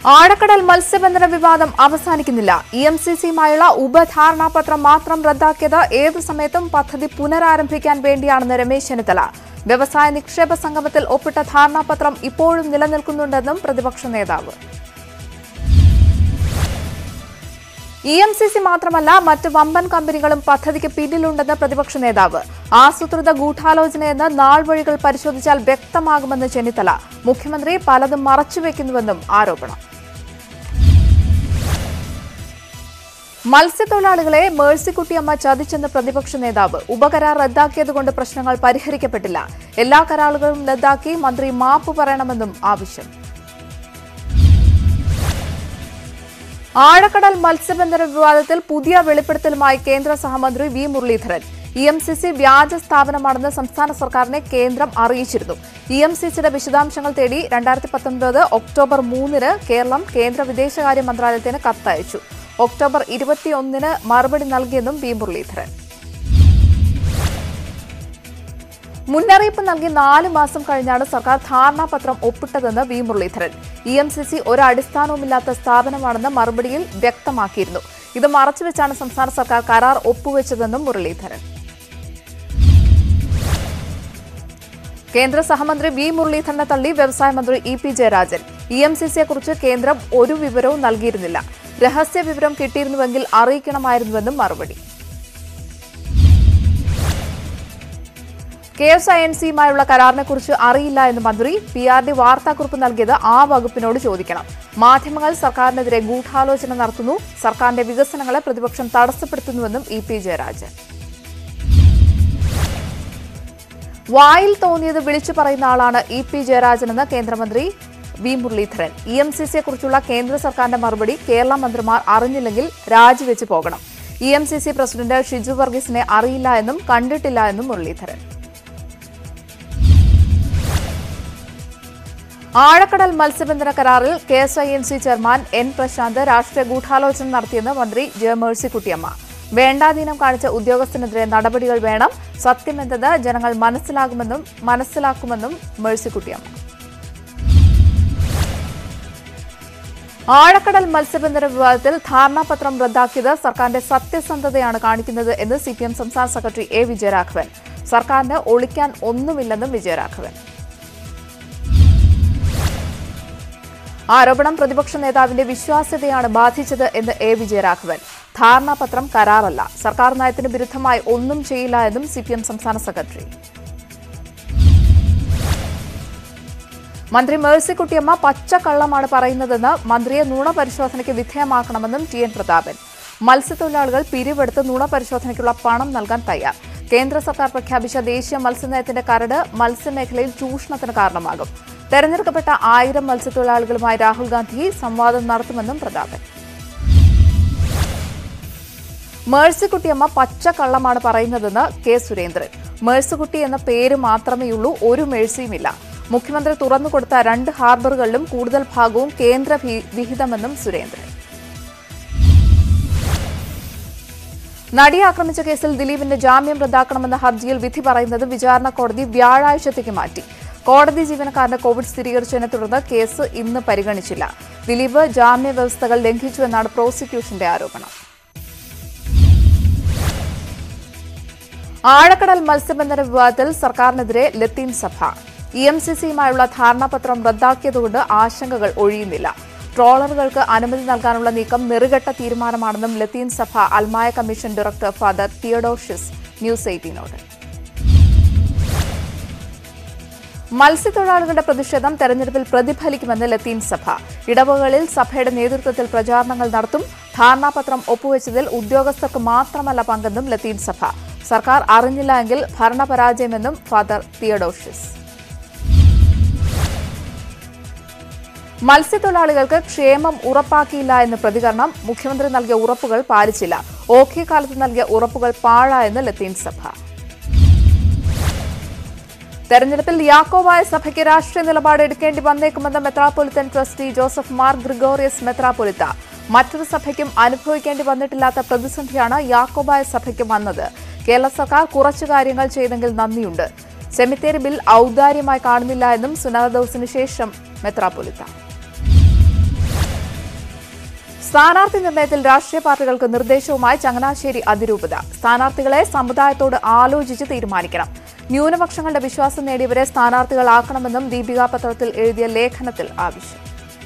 ആഴക്കടൽ മത്സ്യബന്ധന വിവാദം അവസാനിക്കുന്നില്ല ഇ എം സി സിയുമായുള്ള ഉപധാരണാപത്രം മാത്രം റദ്ദാക്കിയത് ഏതു സമയത്തും പദ്ധതി പുനരാരംഭിക്കാൻ വേണ്ടിയാണെന്ന് രമേശ് ചെന്നിത്തല വ്യവസായ നിക്ഷേപ സംഗമത്തിൽ ഒപ്പിട്ട ധാരണാപത്രം ഇപ്പോഴും നിലനിൽക്കുന്നുണ്ടെന്നും പ്രതിപക്ഷ നേതാവ് ഇ എം സി സി മാത്രമല്ല മറ്റ് വമ്പൻ കമ്പനികളും പദ്ധതിക്ക് പിന്നിലുണ്ടെന്ന് പ്രതിപക്ഷ നേതാവ് ആസൂത്രിത ഗൂഢാലോചനയെന്ന് നാൾ വഴികൾ പരിശോധിച്ചാൽ വ്യക്തമാകുമെന്ന് ചെന്നിത്തല മുഖ്യമന്ത്രി പലതും മറച്ചുവെക്കുന്നുവെന്നും ആരോപണം മത്സ്യത്തൊഴിലാളികളെ മേഴ്സിക്കുട്ടിയമ്മ ചതിച്ചെന്ന് പ്രതിപക്ഷ നേതാവ് ഉപകരാർ റദ്ദാക്കിയതുകൊണ്ട് പ്രശ്നങ്ങൾ പരിഹരിക്കപ്പെട്ടില്ല എല്ലാ കരാറുകളും റദ്ദാക്കി മന്ത്രി മാപ്പ് പറയണമെന്നും ആവശ്യം ആഴക്കടൽ മത്സ്യബന്ധന വിവാദത്തിൽ പുതിയ വെളിപ്പെടുത്തലുമായി കേന്ദ്ര സഹമന്ത്രി V Muraleedharan E M C C വ്യാജ സ്ഥാപനമാണെന്ന് സംസ്ഥാന സർക്കാരിനെ കേന്ദ്രം അറിയിച്ചിരുന്നു ഇ എം സി സിയുടെ വിശദാംശങ്ങൾ തേടി രണ്ടായിരത്തി പത്തൊൻപത് ഒക്ടോബർ മൂന്നിന് കേരളം കേന്ദ്ര വിദേശകാര്യ മന്ത്രാലയത്തിന് കത്തയച്ചു ഒക്ടോബർ ഇരുപത്തിയൊന്നിന് മറുപടി നൽകിയെന്നും വി മുരളീധരൻ മുന്നറിയിപ്പ് നൽകി നാല് മാസം കഴിഞ്ഞാണ് സർക്കാർ ധാരണാപത്രം ഒപ്പിട്ടതെന്ന് V Muraleedharan E M C C ഒരടിസ്ഥാനവുമില്ലാത്ത സ്ഥാപനമാണെന്ന് മറുപടിയിൽ വ്യക്തമാക്കിയിരുന്നു ഇത് മറച്ചുവെച്ചാണ് സംസ്ഥാന സർക്കാർ കരാർ ഒപ്പുവെച്ചതെന്നും മുരളീധരൻ കേന്ദ്ര സഹമന്ത്രി വി മുരളീധരനെ തള്ളി വ്യവസായ മന്ത്രി E P Jayarajan E M C സിയെക്കുറിച്ച് കേന്ദ്രം ഒരു വിവരവും നൽകിയിരുന്നില്ല രഹസ്യ വിവരം കിട്ടിയിരുന്നുവെങ്കിൽ അറിയിക്കണമായിരുന്നുവെന്നും മറുപടി കെ എസ് ഐ എൻ സിയുമായുള്ള കരാറിനെക്കുറിച്ച് അറിയില്ല എന്ന് മന്ത്രി പി ആർ ഡി വാർത്താക്കുറിപ്പ് നൽകിയത് ആ വകുപ്പിനോട് ചോദിക്കണം മാധ്യമങ്ങൾ സർക്കാരിനെതിരെ ഗൂഢാലോചന നടത്തുന്നു സർക്കാരിന്റെ വികസനങ്ങളെ പ്രതിപക്ഷം തടസ്സപ്പെടുത്തുന്നുവെന്നും ഇ പി ജയരാജൻ വായിൽ തോന്നിയത് വിളിച്ചു പറയുന്ന ആളാണ് ഇ പി ജയരാജനെന്ന് കേന്ദ്രമന്ത്രി V Muraleedharan E M C സിയെക്കുറിച്ചുള്ള കേന്ദ്ര സർക്കാരിന്റെ മറുപടി കേരള മന്ത്രിമാർ അറിഞ്ഞില്ലെങ്കിൽ രാജിവെച്ച് പോകണം E M C C president Shiju വർഗീസിനെ അറിയില്ല എന്നും കണ്ടിട്ടില്ല എന്നും മുരളീധരൻ ആഴക്കടൽ മത്സ്യബന്ധന കരാറിൽ K S I N C chairman N Prasanth രാഷ്ട്രീയ ഗൂഢാലോചന നടത്തിയെന്ന് മന്ത്രി ജെ മേഴ്സിക്കുട്ടിയമ്മ വേണ്ടാധീനം കാണിച്ച ഉദ്യോഗസ്ഥനെതിരെ നടപടികൾ വേണം സത്യമെന്തെന്ന് ജനങ്ങൾ മനസ്സിലാകുമെന്നും മനസ്സിലാക്കുമെന്നും മേഴ്സിക്കുട്ടിയമ്മ ആഴക്കടൽ മത്സ്യബന്ധന വിവാദത്തിൽ ധാരണാപത്രം റദ്ദാക്കിയത് സർക്കാരിന്റെ സത്യസന്ധതയാണ് കാണിക്കുന്നത് എന്ന് സി പി എം സംസ്ഥാന സെക്രട്ടറി എ വിജയരാഘവൻ സർക്കാരിന് ഒളിക്കാൻ ഒന്നുമില്ലെന്നും വിജയരാഘവൻ ആരോപണം പ്രതിപക്ഷ നേതാവിന്റെ വിശ്വാസ്യതയാണ് ബാധിച്ചത് എന്ന് എ വിജയരാഘവൻ ധാരണാപത്രം കരാറല്ല സർക്കാർ നയത്തിന് വിരുദ്ധമായി ഒന്നും ചെയ്യില്ല എന്നും സി സംസ്ഥാന സെക്രട്ടറി മന്ത്രി മേഴ്സിക്കുട്ടിയമ്മ പച്ചക്കള്ളമാണ് പറയുന്നതെന്ന് മന്ത്രിയെ നുണ പരിശോധനയ്ക്ക് വിധേയമാക്കണമെന്നും ടി എൻ പ്രതാപൻ മത്സ്യത്തൊഴിലാളികൾ പിരിവെടുത്ത് നുണ പരിശോധനയ്ക്കുള്ള പണം നൽകാൻ തയ്യാർ കേന്ദ്ര സർക്കാർ പ്രഖ്യാപിച്ച ദേശീയ മത്സ്യനയത്തിന്റെ കരട് മത്സ്യമേഖലയിൽ ചൂഷണത്തിന് കാരണമാകും തെരഞ്ഞെടുക്കപ്പെട്ട ആയിരം മത്സ്യത്തൊഴിലാളികളുമായി രാഹുൽ ഗാന്ധി സംവാദം നടത്തുമെന്നും പ്രതാപൻ മേഴ്സിക്കുട്ടിയമ്മ പച്ചക്കള്ളമാണ് പറയുന്നതെന്ന് കെ സുരേന്ദ്രൻ മേഴ്സിക്കുട്ടി എന്ന പേര് മാത്രമേയുള്ളൂ ഒരു മേഴ്സിയുമില്ല മുഖ്യമന്ത്രി തുറന്നുകൊടുത്ത രണ്ട് ഹാർബറുകളിലും കൂടുതൽ ഭാഗവും കേന്ദ്ര ഭി- വിഹിതമെന്നും സുരേന്ദ്രൻ നടിയെ ആക്രമിച്ച കേസിൽ ദിലീപിന്റെ ജാമ്യം റദ്ദാക്കണമെന്ന ഹർജിയിൽ വിധി പറയുന്നത് വിചാരണ കോടതി വ്യാഴാഴ്ചത്തേക്ക് മാറ്റി കോടതി ജീവനക്കാരന് കോവിഡ് സ്ഥിരീകരിച്ചതിനെ തുടർന്ന് കേസ് ഇന്ന് പരിഗണിച്ചില്ല ദിലീപ് ജാമ്യ വ്യവസ്ഥകൾ ലംഘിച്ചുവെന്നാണ് പ്രോസിക്യൂഷന്റെ ആരോപണം ആഴക്കടൽ മത്സ്യബന്ധന വിവാദത്തിൽ സർക്കാരിനെതിരെ ലത്തീൻ സഭ ഇ എം സി സിയുമായുള്ള ധാരണാപത്രം റദ്ദാക്കിയതുകൊണ്ട് ആശങ്കകൾ ഒഴിയുന്നില്ല ട്രോളറുകൾക്ക് അനുമതി നൽകാനുള്ള നീക്കം നെറുകെട്ട തീരുമാനമാണെന്നും ലത്തീൻ സഭ അൽമായ commission director father Theodosius news എയ്റ്റീനോട് മത്സ്യത്തൊഴിലാളികളുടെ പ്രതിഷേധം തെരഞ്ഞെടുപ്പിൽ പ്രതിഫലിക്കുമെന്ന് ലത്തീൻ സഭ ഇടവകളിൽ സഭയുടെ നേതൃത്വത്തിൽ പ്രചാരണങ്ങൾ നടത്തും ധാരണാപത്രം ഒപ്പുവെച്ചതിൽ ഉദ്യോഗസ്ഥർക്ക് മാത്രമല്ല പങ്കെന്നും ലത്തീൻ സഭ സർക്കാർ അറിഞ്ഞില്ല എങ്കിൽ ഭരണപരാജയമെന്നും ഫാദർ തിയഡോഷ്യസ് മത്സ്യത്തൊഴിലാളികൾക്ക് ക്ഷേമം ഉറപ്പാക്കിയില്ല എന്ന് പ്രതികരണം മുഖ്യമന്ത്രി നൽകിയ ഉറപ്പുകൾ പാലിച്ചില്ല ഓഖി കാലത്ത് നൽകിയ ഉറപ്പുകൾ പാഴായെന്ന് ലത്തീൻ സഭ തെരഞ്ഞെടുപ്പിൽ യാക്കോവായ സഭയ്ക്ക് രാഷ്ട്രീയ നിലപാട് എടുക്കേണ്ടി വന്നേക്കുമെന്ന് മെത്രാപ്പൊലിത്തൻ ട്രസ്റ്റി ജോസഫ് മാർ ഗ്രിഗോറിയസ് മെത്രാപ്പൊലിത്ത മറ്റൊരു സഭയ്ക്കും അനുഭവിക്കേണ്ടി വന്നിട്ടില്ലാത്ത പ്രതിസന്ധിയാണ് യാക്കോബായ സഭയ്ക്ക് വന്നത് കേരള സർക്കാർ കുറച്ചു കാര്യങ്ങൾ ചെയ്തെങ്കിൽ നന്ദിയുണ്ട് സെമിത്തേരി ബിൽ ഔദാര്യമായി കാണുന്നില്ല എന്നും സുനാദോസിന് ശേഷം മെത്രാപ്പൊലിത്ത സ്ഥാനാർത്ഥി നിർണയത്തിൽ രാഷ്ട്രീയ പാർട്ടികൾക്ക് നിർദ്ദേശവുമായി ചങ്ങനാശ്ശേരി അതിരൂപത സ്ഥാനാർത്ഥികളെ സമുദായത്തോട് ആലോചിച്ച് തീരുമാനിക്കണം ന്യൂനപക്ഷങ്ങളുടെ വിശ്വാസം നേടിയവരെ സ്ഥാനാർത്ഥികളാക്കണമെന്നും ദീപിക പത്രത്തിൽ എഴുതിയ ലേഖനത്തിൽ ആവശ്യം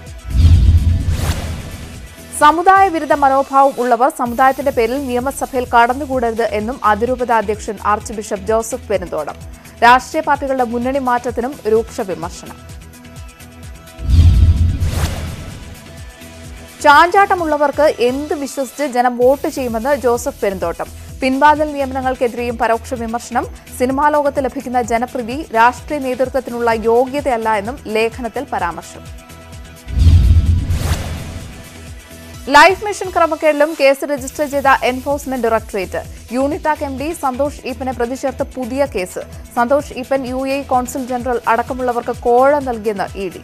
സമുദായ വിരുദ്ധ മനോഭാവം ഉള്ളവർ സമുദായത്തിന്റെ പേരിൽ നിയമസഭയിൽ കടന്നുകൂടരുത് എന്നും അതിരൂപത അധ്യക്ഷൻ ആർച്ച് ബിഷപ്പ് ജോസഫ് പെരുന്തോടം രാഷ്ട്രീയ പാർട്ടികളുടെ മുന്നണി മാറ്റത്തിനും രൂക്ഷ വിമർശനം ചാഞ്ചാട്ടമുള്ളവർക്ക് എന്ത് വിശ്വസിച്ച് ജനം വോട്ട് ചെയ്യുമെന്ന് ജോസഫ് പെരുന്തോട്ടം പിൻവാതിൽ നിയമനങ്ങൾക്കെതിരെയും പരോക്ഷ വിമർശനം സിനിമാ ലോകത്ത് ലഭിക്കുന്ന ജനപ്രീതി രാഷ്ട്രീയ നേതൃത്വത്തിനുള്ള യോഗ്യതയല്ല എന്നും ലേഖനത്തിൽ പരാമർശം ലൈഫ് മിഷൻ ക്രമക്കേടിലും കേസ് രജിസ്റ്റർ ചെയ്ത enforcement directorate Unitac M D Santhosh ഈപ്പനെ പ്രതി ചേർത്ത് പുതിയ case Santhosh Eappen U A consul general അടക്കമുള്ളവർക്ക് കോഴ നൽകിയെന്ന് ഇ ഡി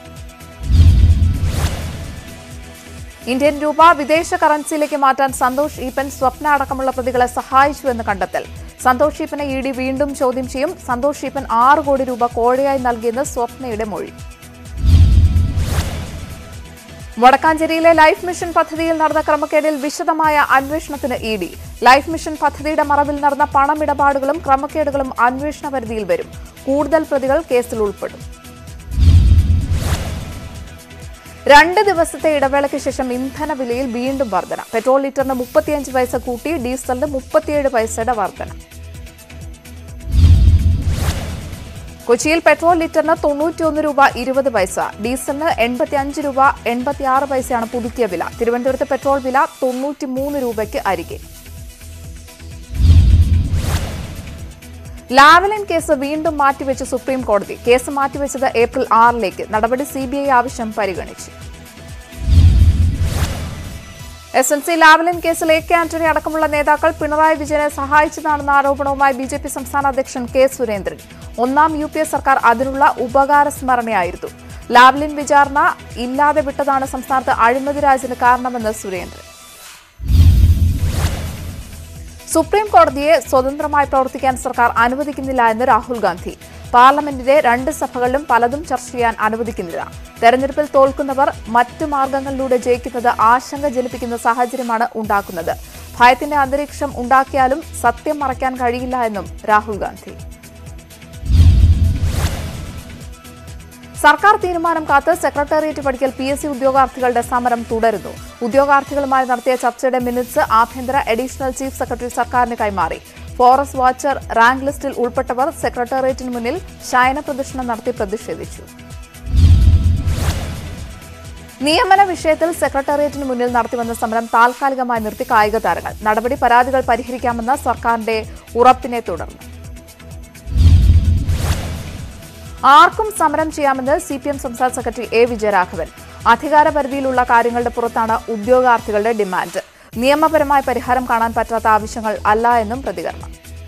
ഇന്ത്യൻ രൂപ വിദേശ കറൻസിയിലേക്ക് മാറ്റാൻ സന്തോഷ് ഈപ്പൻ സ്വപ്ന അടക്കമുള്ള പ്രതികളെ സഹായിച്ചുവെന്ന് കണ്ടെത്തൽ സന്തോഷ് ഈപ്പനെ ഇ ഡി വീണ്ടും ചോദ്യം ചെയ്യും സന്തോഷ് ഈപ്പൻ ആറ് കോടി രൂപ കോഴയായി നൽകിയെന്ന് സ്വപ്നയുടെ മൊഴി വടക്കാഞ്ചേരിയിലെ ലൈഫ് മിഷൻ പദ്ധതിയിൽ നടന്ന ക്രമക്കേടിൽ വിശദമായ അന്വേഷണത്തിന് ഇ ഡി ലൈഫ് മിഷൻ പദ്ധതിയുടെ മറവിൽ നടന്ന പണമിടപാടുകളും ക്രമക്കേടുകളും അന്വേഷണ പരിധിയിൽ വരും കൂടുതൽ പ്രതികൾ കേസിൽ ഉൾപ്പെടും രണ്ട് ദിവസത്തെ ഇടവേളയ്ക്ക് ശേഷം ഇന്ധന വിലയിൽ വീണ്ടും വർധന പെട്രോൾ ലിറ്ററിന് മുപ്പത്തിയഞ്ച് പൈസ കൂട്ടി ഡീസലിന് മുപ്പത്തിയേഴ് പൈസയുടെ വർധന കൊച്ചിയിൽ പെട്രോൾ ലിറ്ററിന് തൊണ്ണൂറ്റിയൊന്ന് രൂപ ഇരുപത് പൈസ ഡീസലിന് എൺപത്തിയഞ്ച് രൂപ എൺപത്തിയാറ് പൈസയാണ് പുതുക്കിയ വില തിരുവനന്തപുരത്ത് പെട്രോൾ വില തൊണ്ണൂറ്റിമൂന്ന് രൂപയ്ക്ക് അരികെ ലാവലിൻ കേസ് വീണ്ടും മാറ്റിവെച്ച് സുപ്രീം കോടതി കേസ് മാറ്റിവെച്ചത് ഏപ്രിൽ ആറിലേക്ക് നടപടി സിബിഐ ആവശ്യം പരിഗണിച്ചു എസ് എൻ സി ലാവലിൻ കേസിൽ എ കെ ആന്റണി അടക്കമുള്ള നേതാക്കൾ പിണറായി വിജയനെ സഹായിച്ചതാണെന്ന ആരോപണവുമായി ബി ജെ പി സംസ്ഥാന അധ്യക്ഷൻ കെ സുരേന്ദ്രൻ ഒന്നാം യു പി എ സർക്കാർ അതിനുള്ള ഉപകാര സ്മരണയായിരുന്നു ലാവ്ലിൻ വിചാരണ ഇല്ലാതെ വിട്ടതാണ് സംസ്ഥാനത്ത് അഴിമതി രാജിന് കാരണമെന്ന് സുരേന്ദ്രൻ സുപ്രീം കോടതിയെ സ്വതന്ത്രമായി പ്രവർത്തിക്കാൻ സർക്കാർ അനുവദിക്കുന്നില്ല എന്ന് രാഹുൽ ഗാന്ധി പാർലമെന്റിന്റെ രണ്ട് സഭകളിലും പലതും ചർച്ച ചെയ്യാൻ അനുവദിക്കുന്നില്ല തെരഞ്ഞെടുപ്പിൽ തോൽക്കുന്നവർ മറ്റു മാർഗങ്ങളിലൂടെ ജയിക്കുന്നത് ആശങ്ക ജനിപ്പിക്കുന്ന സാഹചര്യമാണ് ഉണ്ടാക്കുന്നത് ഭയത്തിന്റെ അന്തരീക്ഷം ഉണ്ടാക്കിയാലും സത്യം മറയ്ക്കാൻ കഴിയില്ല എന്നും രാഹുൽ ഗാന്ധി സർക്കാർ തീരുമാനം കാത്ത് സെക്രട്ടേറിയറ്റ് പഠിക്കൽ പി എസ് സി ഉദ്യോഗാർത്ഥികളുടെ സമരം തുടരുന്നു ഉദ്യോഗാർത്ഥികളുമായി നടത്തിയ ചർച്ചയുടെ മിനിറ്റ്സ് ആഭ്യന്തര അഡീഷണൽ ചീഫ് സെക്രട്ടറി സർക്കാരിന് കൈമാറി ഫോറസ്റ്റ് വാച്ചർ റാങ്ക് ലിസ്റ്റിൽ ഉൾപ്പെട്ടവർ സെക്രട്ടേറിയറ്റിന് മുന്നിൽ ശയന പ്രദർശനം നടത്തി പ്രതിഷേധിച്ചു നിയമന വിഷയത്തിൽ സെക്രട്ടേറിയറ്റിന് മുന്നിൽ നടത്തിവന്ന സമരം താൽക്കാലികമായി നിർത്തി കായിക താരങ്ങൾ നടപടി പരാതികൾ പരിഹരിക്കാമെന്ന സർക്കാരിന്റെ ഉറപ്പിനെ തുടർന്ന് ആർക്കും സമരം ചെയ്യാമെന്ന് സി പി എം സംസ്ഥാന സെക്രട്ടറി എ വിജയരാഘവൻ അധികാരപരിധിയിലുള്ള കാര്യങ്ങളുടെ പുറത്താണ് ഉദ്യോഗാർത്ഥികളുടെ ഡിമാൻഡ് നിയമപരമായ പരിഹാരം കാണാൻ പറ്റാത്ത ആവശ്യങ്ങൾ അല്ല എന്നും പ്രതികരണം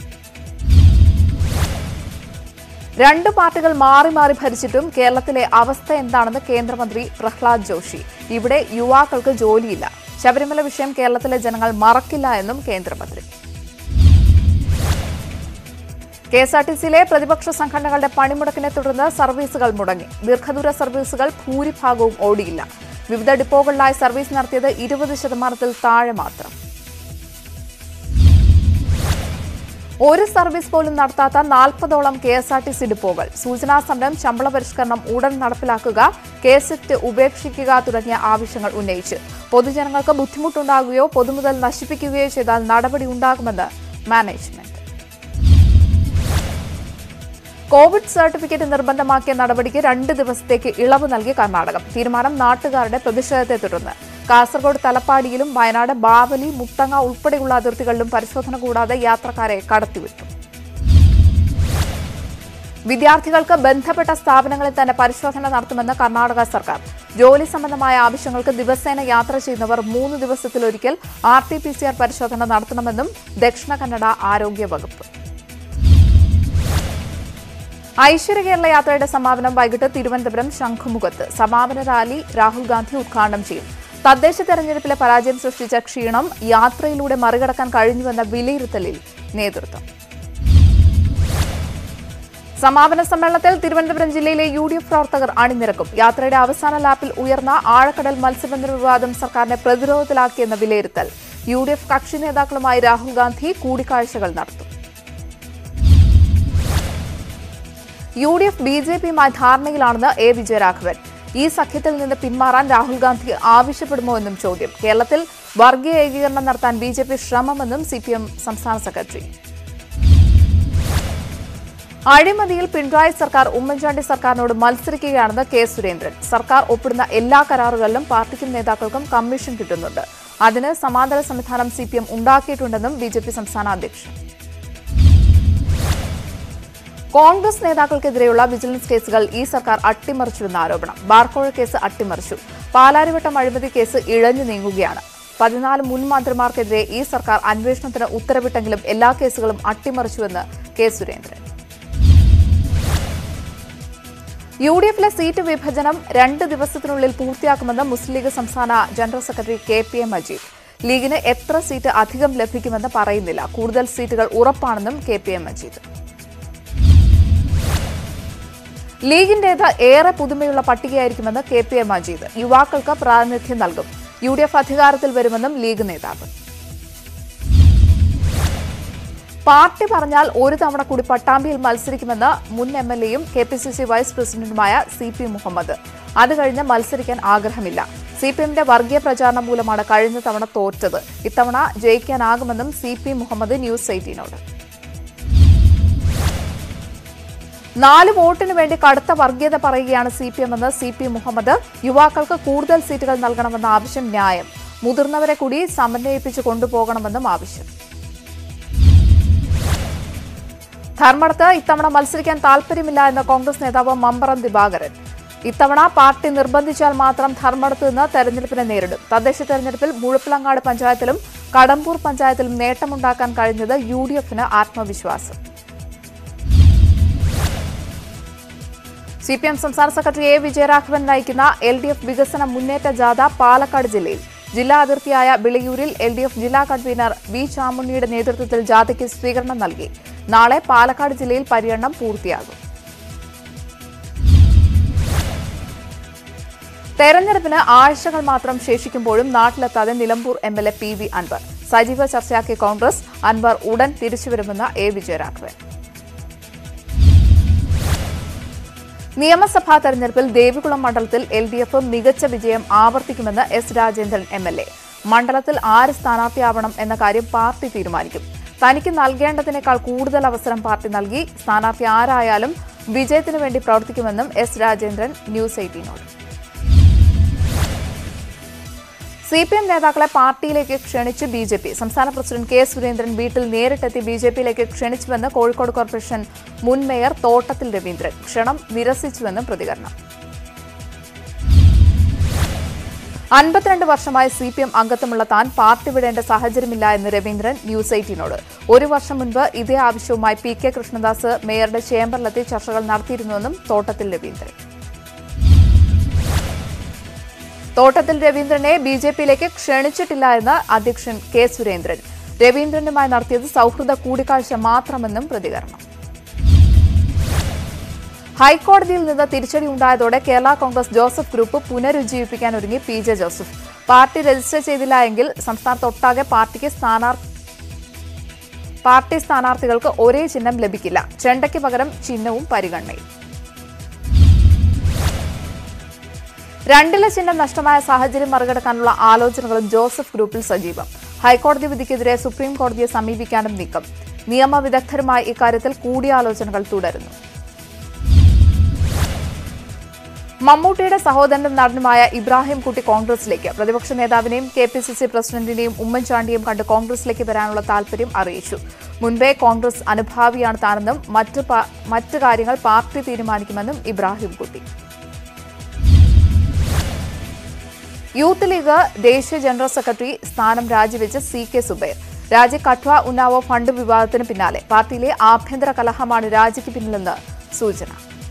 രണ്ടു പാർട്ടികൾ മാറി മാറി ഭരിച്ചിട്ടും കേരളത്തിലെ അവസ്ഥ എന്താണെന്ന് കേന്ദ്രമന്ത്രി പ്രഹ്ലാദ് ജോഷി ഇവിടെ യുവാക്കൾക്ക് ജോലിയില്ല ശബരിമല വിഷയം കേരളത്തിലെ ജനങ്ങൾ മറക്കില്ല എന്നും കേന്ദ്രമന്ത്രി കെ എസ് ആർ ടി സിയിലെ പ്രതിപക്ഷ സംഘടനകളുടെ പണിമുടക്കിനെ തുടർന്ന് സർവീസുകൾ മുടങ്ങി ദീർഘദൂര സർവീസുകൾ ഭൂരിഭാഗവും ഓടിയില്ല വിവിധ ഡിപ്പോകളിലായി സർവീസ് നടത്തിയത് ഇരുപത് ശതമാനത്തിൽ താഴെ മാത്രം ഒരു സർവീസ് പോലും നടത്താത്ത നാൽപ്പതോളം K S R T C ഡിപ്പോകൾ സൂചനാ സമരം ശമ്പള പരിഷ്കരണം ഉടൻ നടപ്പിലാക്കുക കെ സെറ്റ് ഉപേക്ഷിക്കുക തുടങ്ങിയ ആവശ്യങ്ങൾ ഉന്നയിച്ച് പൊതുജനങ്ങൾക്ക് ബുദ്ധിമുട്ടുണ്ടാകുകയോ പൊതുമുതൽ നശിപ്പിക്കുകയോ ചെയ്താൽ നടപടി ഉണ്ടാകുമെന്ന് മാനേജ്മെന്റ് കോവിഡ് സർട്ടിഫിക്കറ്റ് നിർബന്ധമാക്കിയ നടപടിക്ക് രണ്ട് ദിവസത്തേക്ക് ഇളവ് നൽകി കർണാടകം തീരുമാനം നാട്ടുകാരുടെ പ്രതിഷേധത്തെ തുടർന്ന് കാസർഗോഡ് തലപ്പാടിയിലും വയനാട് ബാവലി മുത്തങ്ങ ഉൾപ്പെടെയുള്ള അതിർത്തികളിലും പരിശോധന കൂടാതെ യാത്രക്കാരെ കടത്തിവിട്ടു വിദ്യാർത്ഥികൾക്ക് ബന്ധപ്പെട്ട സ്ഥാപനങ്ങളിൽ തന്നെ പരിശോധന നടത്തുമെന്ന് കർണാടക സർക്കാർ ജോലി സംബന്ധമായ ആവശ്യങ്ങൾക്ക് ദിവസേന യാത്ര ചെയ്യുന്നവർ മൂന്ന് ദിവസത്തിലൊരിക്കൽ R T P C R പരിശോധന നടത്തണമെന്നും ദക്ഷിണ കന്നഡ ആരോഗ്യ വകുപ്പ് ഐശ്വര്യ കേരള യാത്രയുടെ സമാപനം വൈകിട്ട് തിരുവനന്തപുരം ശംഖുമുഖത്ത് സമാപന റാലി രാഹുൽ ഗാന്ധി ഉദ്ഘാടനം ചെയ്യും തദ്ദേശ തെരഞ്ഞെടുപ്പിലെ പരാജയം സൃഷ്ടിച്ച ക്ഷീണം യാത്രയിലൂടെ മറികടക്കാൻ കഴിഞ്ഞുവെന്ന വിലയിരുത്തലിൽ നേതൃത്വം സമാപന സമ്മേളനത്തിൽ തിരുവനന്തപുരം ജില്ലയിലെ യു ഡി എഫ് പ്രവർത്തകർ അണിനിരക്കും യാത്രയുടെ അവസാന ലാപ്പിൽ ഉയർന്ന ആഴക്കടൽ മത്സ്യബന്ധന വിവാദം സർക്കാരിനെ പ്രതിരോധത്തിലാക്കിയെന്ന വിലയിരുത്തൽ യു ഡി എഫ് കക്ഷി നേതാക്കളുമായി രാഹുൽ ഗാന്ധി കൂടിക്കാഴ്ചകൾ നടത്തും U D F B J പിയുമായി ധാരണയിലാണെന്ന് എ വിജയരാഘവൻ ഈ സഖ്യത്തിൽ നിന്ന് പിന്മാറാൻ രാഹുൽ ഗാന്ധി ആവശ്യപ്പെടുമോ എന്നും ചോദ്യം കേരളത്തിൽ വർഗീയ ഏകീകരണം നടത്താൻ ബി ജെ പി ശ്രമമെന്നും സി പി എം സംസ്ഥാന സെക്രട്ടറി അഴിമതിയിൽ പിണറായി സർക്കാർ ഉമ്മൻചാണ്ടി സർക്കാരിനോട് മത്സരിക്കുകയാണെന്ന് കെ സുരേന്ദ്രൻ സർക്കാർ ഒപ്പിടുന്ന എല്ലാ കരാറുകളിലും പാർട്ടിക്കും നേതാക്കൾക്കും കമ്മീഷൻ കിട്ടുന്നുണ്ട് അതിന് സമാന്തര സംവിധാനം സി പി എം ഉണ്ടാക്കിയിട്ടുണ്ടെന്നും ബി ജെ പി സംസ്ഥാന അധ്യക്ഷൻ കോൺഗ്രസ് നേതാക്കൾക്കെതിരെയുള്ള വിജിലൻസ് കേസുകൾ ഈ സർക്കാർ അട്ടിമറിച്ചുവെന്ന ആരോപണം ബാർക്കോഴ കേസ് അട്ടിമറിച്ചു പാലാരിവട്ടം അഴിമതി കേസ് ഇഴഞ്ഞു നീങ്ങുകയാണ് പതിനാല് മുൻ മന്ത്രിമാർക്കെതിരെ ഈ സർക്കാർ അന്വേഷണത്തിന് ഉത്തരവിട്ടെങ്കിലും എല്ലാ കേസുകളും അട്ടിമറിച്ചുവെന്ന് കെ സുരേന്ദ്രൻ യു ഡി എഫിലെ സീറ്റ് വിഭജനം രണ്ട് ദിവസത്തിനുള്ളിൽ പൂർത്തിയാക്കുമെന്ന് മുസ്ലിം ലീഗ് സംസ്ഥാന general secretary K P A Majeed ലീഗിന് എത്ര സീറ്റ് അധികം ലഭിക്കുമെന്ന് പറയുന്നില്ല കൂടുതൽ സീറ്റുകൾ ഉറപ്പാണെന്നും കെ പി എ മജീദ് ലീഗിന്റേത് ഏറെ പുതുമയുള്ള പട്ടികയായിരിക്കുമെന്ന് കെ പി എ മജീദ് യുവാക്കൾക്ക് പ്രാതിനിധ്യം നൽകും യു ഡി എഫ് അധികാരത്തിൽ വരുമെന്നും ലീഗ് നേതാവ് പാർട്ടി പറഞ്ഞാൽ ഒരു തവണ കൂടി പട്ടാമ്പിയിൽ മത്സരിക്കുമെന്ന് മുൻ എം എൽ എയും K P C C vice പ്രസിഡന്റുമായ സി പി മുഹമ്മദ് അത് കഴിഞ്ഞ് മത്സരിക്കാൻ ആഗ്രഹമില്ല സി പി എമ്മിന്റെ വർഗീയ പ്രചാരണം മൂലമാണ് കഴിഞ്ഞ തവണ തോറ്റത് ഇത്തവണ ജയിക്കാനാകുമെന്നും സി പി മുഹമ്മദ് ന്യൂസ് എയ്റ്റീനോട് നാല് വോട്ടിന് വേണ്ടി കടുത്ത വർഗീയത പറയുകയാണ് സി പി എം എന്ന് സി പി മുഹമ്മദ് യുവാക്കൾക്ക് കൂടുതൽ സീറ്റുകൾ നൽകണമെന്ന ആവശ്യം ന്യായം മുതിർന്നവരെ കൂടി സമന്വയിപ്പിച്ച് കൊണ്ടുപോകണമെന്നും ആവശ്യം ധർമ്മടത്ത് ഇത്തവണ മത്സരിക്കാൻ താൽപര്യമില്ല എന്ന കോൺഗ്രസ് നേതാവ് മമ്പറം ദിവാകരൻ ഇത്തവണ പാർട്ടി നിർബന്ധിച്ചാൽ മാത്രം ധർമ്മടത്ത് നിന്ന് തെരഞ്ഞെടുപ്പിനെ നേരിടും തദ്ദേശ തെരഞ്ഞെടുപ്പിൽ മുഴപ്പിലങ്ങാട് പഞ്ചായത്തിലും കടമ്പൂർ പഞ്ചായത്തിലും നേട്ടമുണ്ടാക്കാൻ കഴിഞ്ഞത് യു ഡി എഫിന് ആത്മവിശ്വാസം സി പി എം സംസ്ഥാന സെക്രട്ടറി എ വിജയരാഘവൻ നയിക്കുന്ന എൽ ഡി എഫ് വികസന മുന്നേറ്റ ജാഥ പാലക്കാട് ജില്ലയിൽ ജില്ലാ അതിർത്തിയായ വിളയൂരിൽ എൽ ഡി എഫ് ജില്ലാ കൺവീനർ വി ചാമുണ്ണിയുടെ നേതൃത്വത്തിൽ ജാഥയ്ക്ക് സ്വീകരണം നൽകി നാളെ പാലക്കാട് ജില്ലയിൽ പര്യടനം പൂർത്തിയാകും തെരഞ്ഞെടുപ്പിന് ആഴ്ചകൾ മാത്രം ശേഷിക്കുമ്പോഴും നാട്ടിലെത്താതെ Nilambur M L A P V Anvar സജീവ ചർച്ചയാക്കിയ കോൺഗ്രസ് അൻവർ ഉടൻ തിരിച്ചുവരുമെന്ന് എ വിജയരാഘവൻ നിയമസഭാ തെരഞ്ഞെടുപ്പിൽ ദേവികുളം മണ്ഡലത്തിൽ എൽ ഡി എഫ് മികച്ച വിജയം ആവർത്തിക്കുമെന്ന് S Rajendran M L A മണ്ഡലത്തിൽ ആര് സ്ഥാനാർത്ഥിയാവണം എന്ന കാര്യം പാർട്ടി തീരുമാനിക്കും തനിക്ക് നൽകേണ്ടതിനേക്കാൾ കൂടുതൽ അവസരം പാർട്ടി നൽകി സ്ഥാനാർത്ഥി ആരായാലും വിജയത്തിനു വേണ്ടി പ്രവർത്തിക്കുമെന്നും എസ് രാജേന്ദ്രൻ ന്യൂസ് എയ്റ്റീനോട് സി പി എം നേതാക്കളെ പാർട്ടിയിലേക്ക് ക്ഷണിച്ച് ബി ജെ പി സംസ്ഥാന പ്രസിഡന്റ് കെ സുരേന്ദ്രൻ വീട്ടിൽ നേരിട്ടെത്തി ബി ജെ പിയിലേക്ക് ക്ഷണിച്ചുവെന്ന് കോഴിക്കോട് കോർപ്പറേഷൻ മുൻ മേയർ തോട്ടത്തിൽ രവീന്ദ്രൻ ക്ഷണം നിരസിച്ചുവെന്നും പ്രതികരണം അൻപത്തിരണ്ട് വർഷമായി സി പി എം അംഗത്വമുള്ള താൻ പാർട്ടി വിടേണ്ട സാഹചര്യമില്ല എന്ന് രവീന്ദ്രൻ ന്യൂസ് എയ്റ്റീനോട് ഒരു വർഷം മുൻപ് ഇതേ ആവശ്യവുമായി പി കെ കൃഷ്ണദാസ് മേയറുടെ ചേംബറിലെത്തി ചർച്ചകൾ നടത്തിയിരുന്നുവെന്നും തോട്ടത്തിൽ രവീന്ദ്രൻ തോട്ടത്തിൽ രവീന്ദ്രനെ ബി ജെ പിയിലേക്ക് ക്ഷണിച്ചിട്ടില്ല എന്ന് അധ്യക്ഷൻ കെ സുരേന്ദ്രൻ രവീന്ദ്രനുമായി നടത്തിയത് സൗഹൃദ കൂടിക്കാഴ്ച മാത്രമെന്നും പ്രതികരണം ഹൈക്കോടതിയിൽ നിന്ന് തിരിച്ചടി ഉണ്ടായതോടെ കേരള കോൺഗ്രസ് ജോസഫ് ഗ്രൂപ്പ് പുനരുജ്ജീവിപ്പിക്കാൻ ഒരുങ്ങി P J Joseph party register ചെയ്തില്ല എങ്കിൽ സംസ്ഥാനത്തൊട്ടാകെ പാർട്ടിക്ക് സ്ഥാനാർത്ഥി പാർട്ടി സ്ഥാനാർത്ഥികൾക്ക് ഒരേ ചിഹ്നം ലഭിക്കില്ല ചെണ്ടയ്ക്ക് പകരം ചിഹ്നവും പരിഗണനയിൽ രണ്ടില ചിഹ്നം നഷ്ടമായ സാഹചര്യം മറികടക്കാനുള്ള ആലോചനകളും ജോസഫ് ഗ്രൂപ്പിൽ സജീവം ഹൈക്കോടതി വിധിക്കെതിരെ സുപ്രീം കോടതിയെ സമീപിക്കാനും നീക്കം നിയമവിദഗ്ധരുമായി ഇക്കാര്യത്തിൽ കൂടിയാലോചനകൾ തുടരുന്നു മമ്മൂട്ടിയുടെ സഹോദരനും നടനുമായ ഇബ്രാഹിം കുട്ടി കോൺഗ്രസിലേക്ക് പ്രതിപക്ഷ നേതാവിനെയും കെ പി സി സി പ്രസിഡന്റിനെയും ഉമ്മൻചാണ്ടിയും കണ്ട് കോൺഗ്രസിലേക്ക് വരാനുള്ള താൽപര്യം അറിയിച്ചു മുൻപേ കോൺഗ്രസ് അനുഭാവിയാണ് താനെന്നും മറ്റ് പാ- മറ്റ് കാര്യങ്ങൾ പാർട്ടി തീരുമാനിക്കുമെന്നും ഇബ്രാഹിം കുട്ടി യൂത്ത് ലീഗ് ദേശീയ ജനറൽ സെക്രട്ടറി സ്ഥാനം രാജിവെച്ച് സി കെ സുബൈർ രാജി കഠ്വ ഉന്നാവോ ഫണ്ട് വിവാദത്തിന് പിന്നാലെ പാർട്ടിയിലെ ആഭ്യന്തര കലഹമാണ് രാജിക്ക് പിന്നിലെന്ന് സൂചന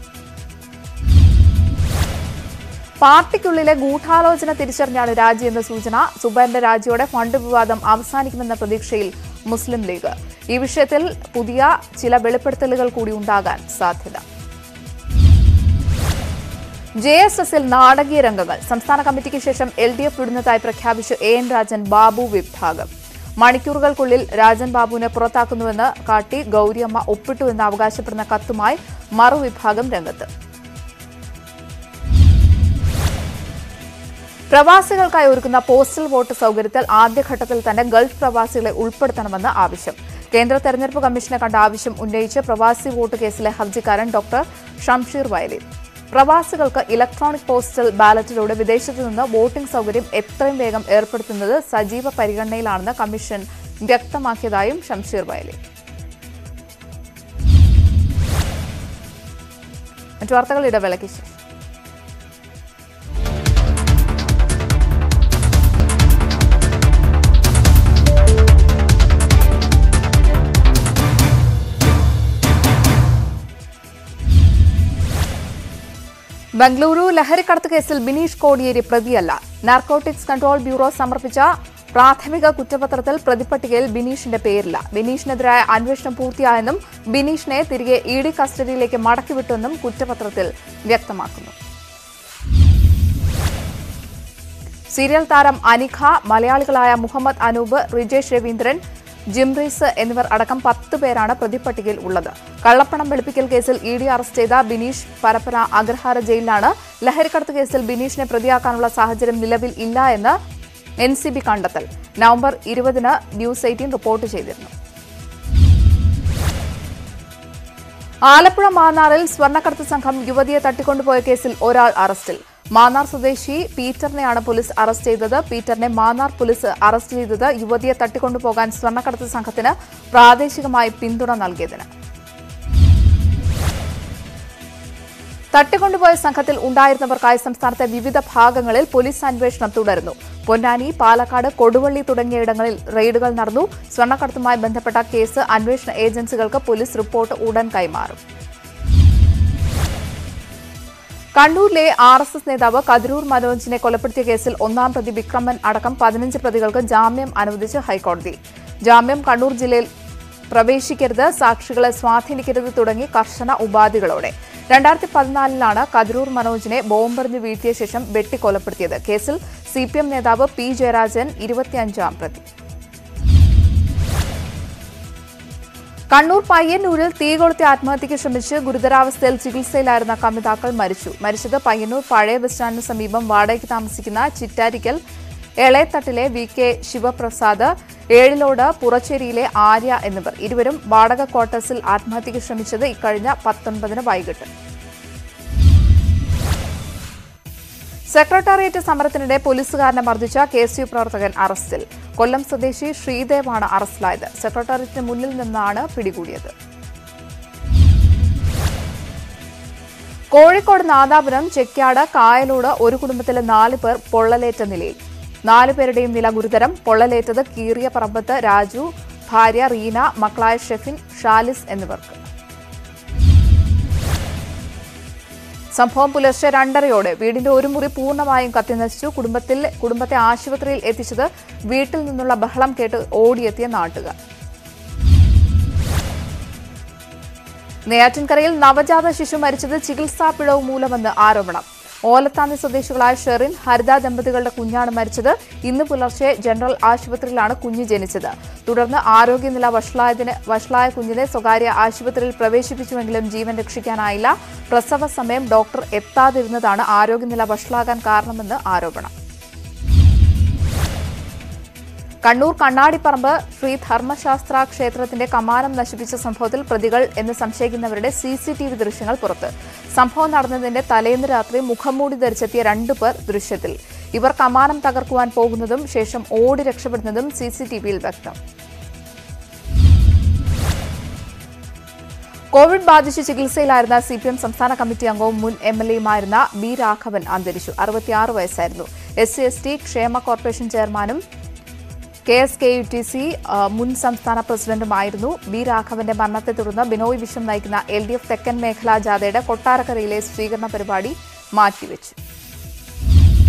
പാർട്ടിക്കുള്ളിലെ ഗൂഢാലോചന തിരിച്ചറിഞ്ഞാണ് രാജി എന്ന സൂചന സുബൈറിന്റെ രാജിയോടെ ഫണ്ട് വിവാദം അവസാനിക്കുമെന്ന പ്രതീക്ഷയിൽ മുസ്ലിം ലീഗ് ഈ വിഷയത്തിൽ പുതിയ ചില വെളിപ്പെടുത്തലുകൾ കൂടി ഉണ്ടാകാൻ സാധ്യത ജെ എസ് എസിൽ നാടകീയ രംഗങ്ങൾ സംസ്ഥാന കമ്മിറ്റിക്ക് ശേഷം എൽ ഡി എഫ് വിടുന്നതായി പ്രഖ്യാപിച്ചു എ എൻ രാജൻ ബാബു വിഭാഗം മണിക്കൂറുകൾക്കുള്ളിൽ രാജൻ ബാബുവിനെ പുറത്താക്കുന്നുവെന്ന് കാട്ടി ഗൌരിയമ്മ ഒപ്പിട്ടുവെന്ന് അവകാശപ്പെടുന്ന കത്തുമായി മറുവിഭാഗം രംഗത്ത് പ്രവാസികൾക്കായി ഒരുക്കുന്ന പോസ്റ്റൽ വോട്ട് സൗകര്യത്തിൽ ആദ്യഘട്ടത്തിൽ തന്നെ ഗൾഫ് പ്രവാസികളെ ഉൾപ്പെടുത്തണമെന്ന് ആവശ്യം കേന്ദ്ര തെരഞ്ഞെടുപ്പ് കമ്മീഷനെ കണ്ട ആവശ്യം ഉന്നയിച്ച് പ്രവാസി വോട്ട് കേസിലെ ഹർജിക്കാരൻ ഡോക്ടർ ഷംഷീർ വയലിൽ പ്രവാസികൾക്ക് ഇലക്ട്രോണിക് പോസ്റ്റൽ ബാലറ്റിലൂടെ വിദേശത്തു നിന്ന് വോട്ടിംഗ് സൗകര്യം എത്രയും വേഗം ഏർപ്പെടുത്തുന്നത് സജീവ പരിഗണനയിലാണെന്ന് കമ്മീഷൻ വ്യക്തമാക്കിയതായും ഷംഷീർ വയലിൽ മറ്റു വാർത്തകൾ ഇടവേളയ്ക്ക് ശേഷം ബംഗളൂരു ലഹരിക്കടത്ത് കേസിൽ ബിനീഷ് കോടിയേരി പ്രതിയല്ല നാർക്കോട്ടിക്സ് കൺട്രോൾ ബ്യൂറോ സമർപ്പിച്ച പ്രാഥമിക കുറ്റപത്രത്തിൽ പ്രതിപട്ടികയിൽ ബിനീഷിന്റെ പേരില്ല ബിനീഷിനെതിരായ അന്വേഷണം പൂർത്തിയായെന്നും ബിനീഷിനെ തിരികെ ഇ ഡി കസ്റ്റഡിയിലേക്ക് മടക്കിവിട്ടെന്നും കുറ്റപത്രത്തിൽ വ്യക്തമാക്കുന്നു സീരിയൽ താരം അനിഖ മലയാളികളായ മുഹമ്മദ് അനൂപ് റിജേഷ് രവീന്ദ്രൻ ജിംറീസ് എന്നിവർ അടക്കം പത്ത് പേരാണ് പ്രതിപട്ടികയിൽ ഉള്ളത് കള്ളപ്പണം വെളുപ്പിക്കൽ കേസിൽ ഇ ഡി അറസ്റ്റ് ചെയ്ത ബിനീഷ് പരപ്പന അഗ്രഹാര ജയിലിലാണ് ലഹരിക്കടത്ത് കേസിൽ ബിനീഷിനെ പ്രതിയാക്കാനുള്ള സാഹചര്യം നിലവിൽ ഇല്ല എന്ന് എൻ സി ബി കണ്ടെത്തൽ നവംബർ ഇരുപതിന് ന്യൂസ് എയ്റ്റീൻ റിപ്പോർട്ട് ചെയ്തിരുന്നു ആലപ്പുഴ മാന്നാറിൽ സ്വർണ്ണക്കടത്ത് സംഘം യുവതിയെ തട്ടിക്കൊണ്ടുപോയ കേസിൽ ഒരാൾ അറസ്റ്റിൽ മാന്നാർ സ്വദേശി പീറ്ററിനെയാണ് പോലീസ് അറസ്റ്റ് ചെയ്തത് പീറ്ററിനെ മാന്നാർ പോലീസ് അറസ്റ്റ് ചെയ്തത് യുവതിയെ തട്ടിക്കൊണ്ടുപോകാൻ സ്വർണ്ണക്കടത്ത് സംഘത്തിന് പ്രാദേശികമായി പിന്തുണ നൽകിയതിന് തട്ടിക്കൊണ്ടുപോയ സംഘത്തിൽ ഉണ്ടായിരുന്നവർക്കായി സംസ്ഥാനത്തെ വിവിധ ഭാഗങ്ങളിൽ പോലീസ് അന്വേഷണം തുടരുന്നു പൊന്നാനി പാലക്കാട് കൊടുവള്ളി തുടങ്ങിയയിടങ്ങളിൽ റെയ്ഡുകൾ നടന്നു സ്വർണ്ണക്കടത്തുമായി ബന്ധപ്പെട്ട കേസ് അന്വേഷണ ഏജൻസികൾക്ക് പോലീസ് റിപ്പോർട്ട് ഉടൻ കൈമാറും കണ്ണൂരിലെ ആർ എസ് എസ് നേതാവ് കതിരൂർ മനോജിനെ കൊലപ്പെടുത്തിയ കേസിൽ ഒന്നാം പ്രതി വിക്രമൻ അടക്കം പതിനഞ്ച് പ്രതികൾക്ക് ജാമ്യം അനുവദിച്ച് ഹൈക്കോടതി ജാമ്യം കണ്ണൂർ ജില്ലയിൽ പ്രവേശിക്കരുത് സാക്ഷികളെ സ്വാധീനിക്കരുത് തുടങ്ങി കർശന ഉപാധികളോടെ രണ്ടായിരത്തി പതിനാലിലാണ് കതിരൂർ മനോജിനെ ബോംബെറിഞ്ഞ് വീഴ്ത്തിയ ശേഷം വെട്ടിക്കൊലപ്പെടുത്തിയത് കേസിൽ സി പി എം നേതാവ് പി ജയരാജൻ ഇരുപത്തിയഞ്ചാം പ്രതി കണ്ണൂർ പയ്യന്നൂരിൽ തീ കൊളുത്തി ആത്മഹത്യയ്ക്ക് ശ്രമിച്ച് ഗുരുതരാവസ്ഥയിൽ ചികിത്സയിലായിരുന്ന കമിതാക്കൾ മരിച്ചു മരിച്ചത് പയ്യന്നൂർ പഴയ ബസ് സ്റ്റാൻഡിന് സമീപം വാടകയ്ക്ക് താമസിക്കുന്ന ചിറ്റാരിക്കൽ എളയത്തട്ടിലെ വി കെ ശിവപ്രസാദ് ഏഴിലോട് പുറച്ചേരിയിലെ ആര്യ എന്നിവർ ഇരുവരും വാടക ക്വാർട്ടേഴ്സിൽ ആത്മഹത്യയ്ക്ക് ശ്രമിച്ചത് ഇക്കഴിഞ്ഞ പത്തൊൻപതിന് വൈകിട്ട് സെക്രട്ടേറിയറ്റ് സമരത്തിനിടെ പോലീസുകാരനെ മർദ്ദിച്ച കെ എസ് യു പ്രവർത്തകൻ അറസ്റ്റിൽ കൊല്ലം സ്വദേശി ശ്രീദേവാണ് അറസ്റ്റിലായത് സെക്രട്ടേറിയറ്റിന് മുന്നിൽ നിന്നാണ് പിടികൂടിയത് കോഴിക്കോട് നാദാപുരം ചെക്യാട് കായലോട് ഒരു കുടുംബത്തിലെ നാല് പേർ പൊള്ളലേറ്റ നിലയിൽ നാലു പേരുടെയും നില ഗുരുതരം പൊള്ളലേറ്റത് കീറിയ പറമ്പത്ത് രാജു ഭാര്യ റീന മക്കളായ ഷെഫിൻ ഷാലിസ് എന്നിവർക്ക് സംഭവം പുലർച്ചെ രണ്ടരയോടെ വീടിന്റെ ഒരു മുറി പൂർണ്ണമായും കത്തിനശിച്ചു കുടുംബത്തിൽ കുടുംബത്തെ ആശുപത്രിയിൽ എത്തിച്ചത് വീട്ടിൽ നിന്നുള്ള ബഹളം കേട്ട് ഓടിയെത്തിയ നാട്ടുകാർ നെയ്യാറ്റിൻകരയിൽ നവജാത ശിശു മരിച്ചത് ചികിത്സാ പിഴവ് മൂലമെന്ന് ആരോപണം ഓലത്താന്നി സ്വദേശികളായ ഷെറിൻ ഹരിത ദമ്പതികളുടെ കുഞ്ഞാണ് മരിച്ചത് ഇന്ന് പുലർച്ചെ ജനറൽ ആശുപത്രിയിലാണ് കുഞ്ഞ് ജനിച്ചത് തുടർന്ന് ആരോഗ്യനില വഷളായതിന് വഷളായ കുഞ്ഞിനെ സ്വകാര്യ ആശുപത്രിയിൽ പ്രവേശിപ്പിച്ചുവെങ്കിലും ജീവൻ രക്ഷിക്കാനായില്ല പ്രസവ സമയം ഡോക്ടർ എത്താതിരുന്നതാണ് ആരോഗ്യനില വഷളാകാൻ കാരണമെന്ന് ആരോപണം കണ്ണൂർ കണ്ണാടിപ്പറമ്പ് ശ്രീ ധർമ്മശാസ്ത്ര ക്ഷേത്രത്തിന്റെ കമാനം നശിപ്പിച്ച സംഭവത്തിൽ പ്രതികൾ എന്ന് സംശയിക്കുന്നവരുടെ സി സി ടി വി ദൃശ്യങ്ങൾ പുറത്ത് സംഭവം നടന്നതിന്റെ തലേന്ന് രാത്രി മുഖംമൂടി ധരിച്ചെത്തിയ രണ്ടുപേർ ദൃശ്യത്തിൽ ഇവർ കമാനം തകർക്കുവാൻ പോകുന്നതും ശേഷം ഓടി രക്ഷപ്പെടുന്നതും സി സി ടി വിയിൽ വ്യക്തം കോവിഡ് ബാധിച്ച് ചികിത്സയിലായിരുന്ന സി പി എം സംസ്ഥാന കമ്മിറ്റി അംഗവും മുൻ എം എൽ എയുമായിരുന്ന ബി രാഘവൻ അന്തരിച്ചു അറുപത്തിയാറ് വയസ്സായിരുന്നു എസ് സി എസ് ടി ക്ഷേമ കോർപ്പറേഷൻ ചെയർമാനും K S K U T C മുൻ സംസ്ഥാന പ്രസിഡന്റുമായിരുന്നു ബി രാഘവന്റെ മരണത്തെ തുടർന്ന് ബിനോയ് വിശ്വം നയിക്കുന്ന എൽ ഡി എഫ് തെക്കൻ മേഖലാ ജാഥയുടെ കൊട്ടാരക്കരയിലെ സ്വീകരണ പരിപാടി മാറ്റിവെച്ചു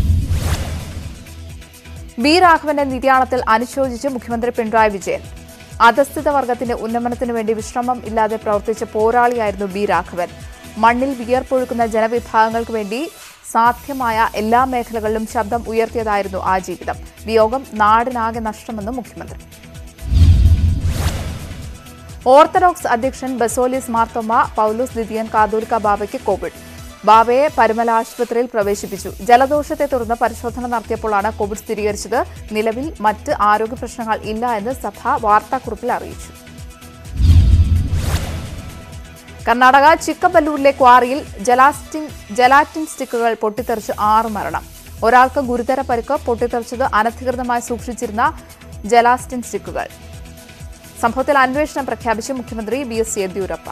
ബി രാഘവന്റെ നിര്യാണത്തിൽ അനുശോചിച്ച് മുഖ്യമന്ത്രി പിണറായി വിജയൻ അധസ്ഥിത വർഗത്തിന്റെ ഉന്നമനത്തിനു വേണ്ടി വിശ്രമം ഇല്ലാതെ പ്രവർത്തിച്ച പോരാളിയായിരുന്നു ബി രാഘവൻ മണ്ണിൽ വിയർപ്പൊഴുക്കുന്ന ജനവിഭാഗങ്ങൾക്ക് വേണ്ടി സാധ്യമായ എല്ലാ മേഖലകളിലും ശബ്ദം ഉയർത്തിയതായിരുന്നു ആ ജീവിതം വിയോഗം നാടിനാകെ നഷ്ടമെന്നും മുഖ്യമന്ത്രി ഓർത്തഡോക്സ് അധ്യക്ഷൻ ബസോലിസ് മാർത്തോമ പൌലോസ് ദിദിയൻ കാതോലിക്ക ബാബയ്ക്ക് കോവിഡ് ബാബയെ പരുമല ആശുപത്രിയിൽ പ്രവേശിപ്പിച്ചു ജലദോഷത്തെ തുടർന്ന് പരിശോധന നടത്തിയപ്പോഴാണ് കോവിഡ് സ്ഥിരീകരിച്ചത് നിലവിൽ മറ്റ് ആരോഗ്യ പ്രശ്നങ്ങൾ ഇല്ല എന്ന് സഭ വാർത്താക്കുറിപ്പിൽ അറിയിച്ചു കർണാടക ചിക്കബല്ലൂരിലെ ക്വാറിയിൽ ജലാസ്റ്റിൻ ജലാറ്റിൻ സ്റ്റിക്കുകൾ പൊട്ടിത്തെറിച്ച് ആറ് മരണം ഒരാൾക്ക് ഗുരുതര പരിക്ക് പൊട്ടിത്തെറിച്ചത് അനധികൃതമായി സൂക്ഷിച്ചിരുന്ന ജലാസ്റ്റിൻ സ്റ്റിക്കുകൾ സംഭവത്തിൽ അന്വേഷണം പ്രഖ്യാപിച്ച് മുഖ്യമന്ത്രി ബി എസ് യെദ്യൂരപ്പ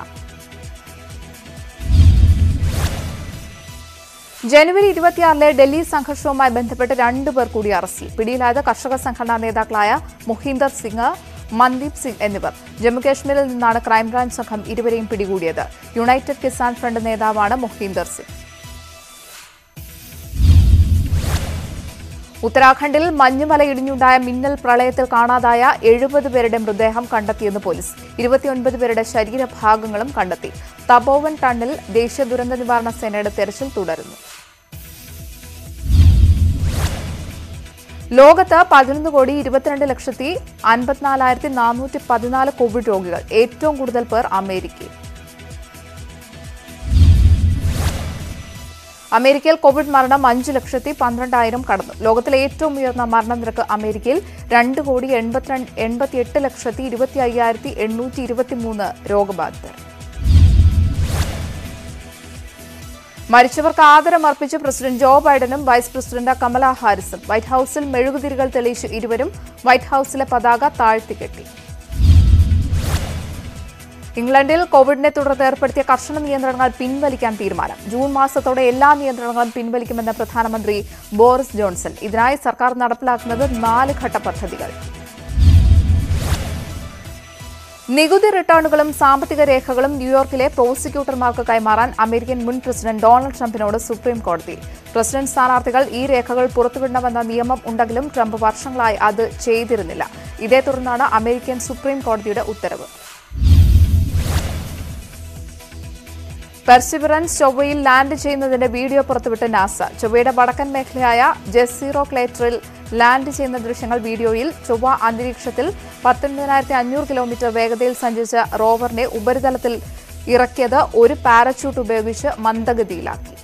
ജനുവരി ഇരുപത്തിയാറിലെ ഡൽഹി സംഘർഷവുമായി ബന്ധപ്പെട്ട് രണ്ടുപേർ കൂടി അറസ്റ്റിൽ പിടിയിലായത് കർഷക സംഘടനാ നേതാക്കളായ മുഹീന്ദർ സിംഗ് മന്ദീപ് സിംഗ് എന്നിവർ ജമ്മുകാശ്മീരിൽ നിന്നാണ് ക്രൈംബ്രാഞ്ച് സംഘം ഇരുവരെയും പിടികൂടിയത് യുണൈറ്റഡ് കിസാൻ ഫ്രണ്ട് നേതാവാണ് മുഹീന്ദർ സിംഗ് ഉത്തരാഖണ്ഡിൽ മഞ്ഞുമല ഇടിഞ്ഞുണ്ടായ മിന്നൽ പ്രളയത്തിൽ കാണാതായ എഴുപത് പേരുടെ മൃതദേഹം കണ്ടെത്തിയെന്ന് പോലീസ് ഇരുപത്തിയൊൻപത് പേരുടെ ശരീരഭാഗങ്ങളും കണ്ടെത്തി തപോവൻ ടണ്ണിൽ ദേശീയ ദുരന്ത നിവാരണ സേനയുടെ തെരച്ചിൽ തുടരുന്നു ലോകത്ത് പതിനൊന്ന് കോടി ഇരുപത്തിരണ്ട് ലക്ഷത്തി അൻപത്തിനാലായിരത്തി നാനൂറ്റി പതിനാല് കോവിഡ് രോഗികൾ ഏറ്റവും കൂടുതൽ പേർ അമേരിക്കയിൽ അമേരിക്കയിൽ കോവിഡ് മരണം അഞ്ച് ലക്ഷത്തി പന്ത്രണ്ടായിരം കടന്നു ലോകത്തിലെ ഏറ്റവും ഉയർന്ന മരണനിരക്ക് അമേരിക്കയിൽ രണ്ട് കോടി എൺപത്തിരണ്ട് എൺപത്തിയെട്ട് ലക്ഷത്തി ഇരുപത്തി അയ്യായിരത്തി എണ്ണൂറ്റി ഇരുപത്തിമൂന്ന് രോഗബാധിതർ മരിച്ചവർക്ക് ആദരമർപ്പിച്ച് പ്രസിഡന്റ് ജോ ബൈഡനും വൈസ് പ്രസിഡന്റ് കമല ഹാരിസും വൈറ്റ് ഹൌസിൽ മെഴുകുതിരികൾ തെളിയിച്ച് ഇരുവരും വൈറ്റ് ഹൌസിലെ പതാക താഴ്ത്തിക്കെട്ടി ഇംഗ്ലണ്ടിൽ കോവിഡിനെ തുടർന്ന് ഏർപ്പെടുത്തിയ കർശന നിയന്ത്രണങ്ങൾ പിൻവലിക്കാൻ തീരുമാനം ജൂൺ മാസത്തോടെ എല്ലാ നിയന്ത്രണങ്ങളും പിൻവലിക്കുമെന്ന് പ്രധാനമന്ത്രി ബോറിസ് ജോൺസൺ ഇതിനായി സർക്കാർ നടപ്പിലാക്കുന്നത് നാല് ഘട്ട പദ്ധതികൾ നികുതി റിട്ടേണുകളും സാമ്പത്തിക രേഖകളും ന്യൂയോർക്കിലെ പ്രോസിക്യൂട്ടർമാർക്ക് കൈമാറാൻ അമേരിക്കൻ മുൻ പ്രസിഡന്റ് ഡൊണാൾഡ് ട്രംപിനോട് സുപ്രീം കോടതി പ്രസിഡന്റ് സ്ഥാനാർത്ഥികൾ ഈ രേഖകൾ പുറത്തുവിടണമെന്ന നിയമം ഉണ്ടെങ്കിലും ട്രംപ് വർഷങ്ങളായി അത് ചെയ്തിരുന്നില്ല ഇതേ തുടർന്നാണ് അമേരിക്കൻ സുപ്രീം കോടതിയുടെ ഉത്തരവ് പെർസിവറൻസ് ചൊവ്വയിൽ ലാൻഡ് ചെയ്യുന്നതിന്റെ വീഡിയോ പുറത്തുവിട്ട നാസ ചൊവ്വയുടെ വടക്കൻ മേഖലയായ ജെസീറോ ക്ലേറ്ററിൽ ലാൻഡ് ചെയ്യുന്ന ദൃശ്യങ്ങൾ വീഡിയോയിൽ ചൊവ്വ അന്തരീക്ഷത്തിൽ പത്തൊൻപതിനായിരത്തി അഞ്ഞൂറ് കിലോമീറ്റർ വേഗതയിൽ സഞ്ചരിച്ച റോവറിനെ ഉപരിതലത്തിൽ ഇറക്കിയത് ഒരു പാരച്യൂട്ട് ഉപയോഗിച്ച് മന്ദഗതിയിലാക്കി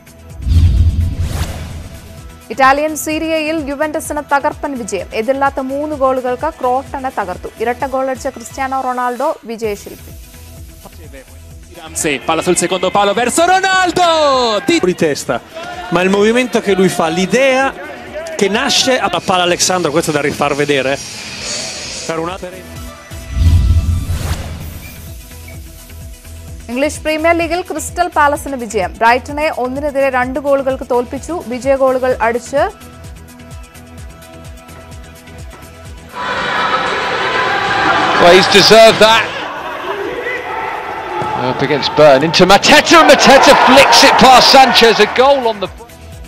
ഇറ്റാലിയൻ സീരിയയിൽ യുവന്റസിന് തകർപ്പൻ വിജയം എതിരില്ലാത്ത മൂന്ന് ഗോളുകൾക്ക് ക്രോട്ടനെ തകർത്തു ഇരട്ട ഗോളടിച്ച ക്രിസ്ത്യാനോ റൊണാൾഡോ വിജയശില്പി Ramsey, palla sul secondo palo verso Ronaldo! Di- di testa, ma il movimento che lui fa, l'idea che nasce a palla Alexandro, questo è da rifar vedere. Per un altro... English premier ലീഗിൽ Crystal പാലസിന് വിജയം ബ്രൈറ്റനെ ഒന്നിനെതിരെ രണ്ട് ഗോളുകൾക്ക് തോൽപ്പിച്ചു വിജയ ഗോളുകൾ അടിച്ച് Well, he's deserved that. Up against Burn into Mateta, and Mateta flicks it past Sanchez. A goal on the.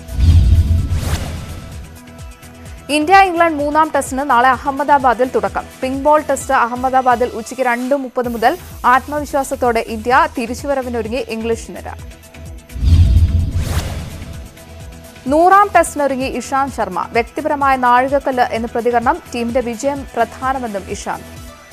India England മൂന്നാം ടെസ്റ്റിന് നാളെ അഹമ്മദാബാദിൽ തുടക്കം പിങ്ക് ബോൾ ടെസ്റ്റ് അഹമ്മദാബാദിൽ ഉച്ചയ്ക്ക് രണ്ട് മുപ്പത് മുതൽ ആത്മവിശ്വാസത്തോടെ ഇന്ത്യ തിരിച്ചുവരവിനൊരുങ്ങി ഇംഗ്ലീഷ് നിര നൂറാം ടെസ്റ്റിനൊരുങ്ങി ഇഷാന്ത് ശർമ്മ വ്യക്തിപരമായ നാഴികക്കല്ല് എന്ന പ്രതികരണം ടീമിന്റെ വിജയം പ്രധാനമെന്നും ഇഷാന്ത്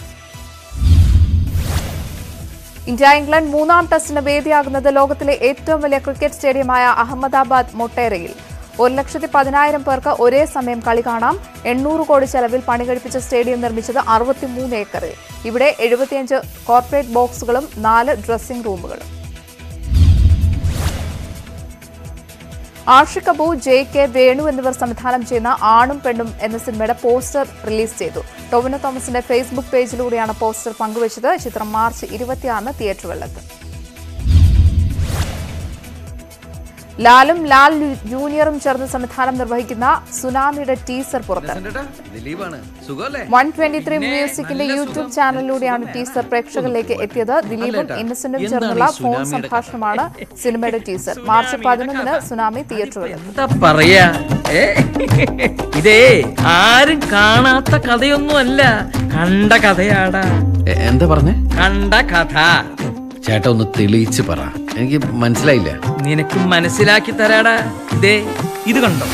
ഇന്ത്യ ഇംഗ്ലണ്ട് മൂന്നാം ടെസ്റ്റിന് വേദിയാകുന്നത് ലോകത്തിലെ ഏറ്റവും വലിയ ക്രിക്കറ്റ് സ്റ്റേഡിയമായ അഹമ്മദാബാദ് മൊട്ടേരയിൽ ഒരു ലക്ഷത്തി പതിനായിരം പേർക്ക് ഒരേ സമയം കളി കാണാം എണ്ണൂറ് കോടി ചെലവിൽ പണി കഴിപ്പിച്ച സ്റ്റേഡിയം നിർമ്മിച്ചത് അറുപത്തിമൂന്ന് ഏക്കറിൽ ഇവിടെ എഴുപത്തിയഞ്ച് കോർപ്പറേറ്റ് ബോക്സുകളും നാല് ഡ്രസ്സിംഗ് റൂമുകളും ആഷിക് കപൂർ ജെ കെ വേണു എന്നിവർ സംവിധാനം ചെയ്യുന്ന ആണും പെണ്ണും എന്ന സിനിമയുടെ പോസ്റ്റർ റിലീസ് ചെയ്തു ടൊവിനോ തോമസിന്റെ ഫേസ്ബുക്ക് പേജിലൂടെയാണ് പോസ്റ്റർ പങ്കുവച്ചത് ചിത്രം മാർച്ച് ഇരുപത്തിയാറിന് തിയേറ്ററുകളിലെത്തും ലാലും ലാൽ ജൂനിയറും ചേർന്ന് സംവിധാനം നിർവഹിക്കുന്ന സുനാമിയുടെ ടീസർ പുറത്ത് ദിലീപാണ് സുഖമല്ലേ വൺ ട്വന്റി ത്രീ മ്യൂസിക്കിന്റെ യൂട്യൂബ് ചാനലിലൂടെയാണ് ടീസർ പ്രേക്ഷകരിലേക്ക് എത്തിയത് ദിലീപും ഇന്നസെന്റും ചേർന്നുള്ള ഫോൺ സംഭാഷണമാണ് സിനിമയുടെ ടീസർ മാർച്ച് പതിനൊന്നിന് സുനാമി തിയേറ്ററുകളിൽ എന്താ പറയാ ഏ? ഇതേ ആരും കാണാത്ത കഥയൊന്നുമല്ല കണ്ട കഥയാടാ എ- എന്താ പറഞ്ഞേ കണ്ട കഥ ചേട്ടാ ഒന്ന് തെളിയിച്ച് പറ എനിക്ക് മനസ്സിലായില്ല നിനക്ക് മനസ്സിലാക്കി തരാടാ ഇതേ ഇത് കണ്ടോ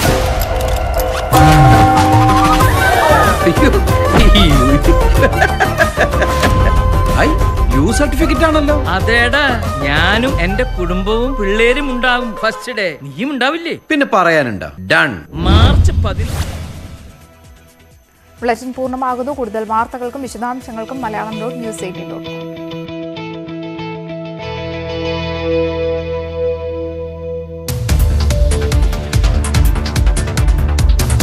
യു സർട്ടിഫിക്കറ്റ് ആണല്ലോ അതേടാ ഞാനും എന്റെ കുടുംബവും പിള്ളേരും ഉണ്ടാവും ഫസ്റ്റ് ഡേ നീയും ഉണ്ടാവില്ലേ പിന്നെ പറയാനുണ്ടോ ഡൺ മാർച്ച് പതിനൊന്ന് ബുള്ളറ്റിൻ പൂർണ്ണമാകുന്നു കൂടുതൽ വാർത്തകൾക്കും വിശദാംശങ്ങൾക്കും Malayalam dot news eighteen dot com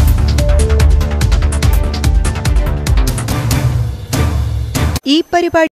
ഈ പരിപാടി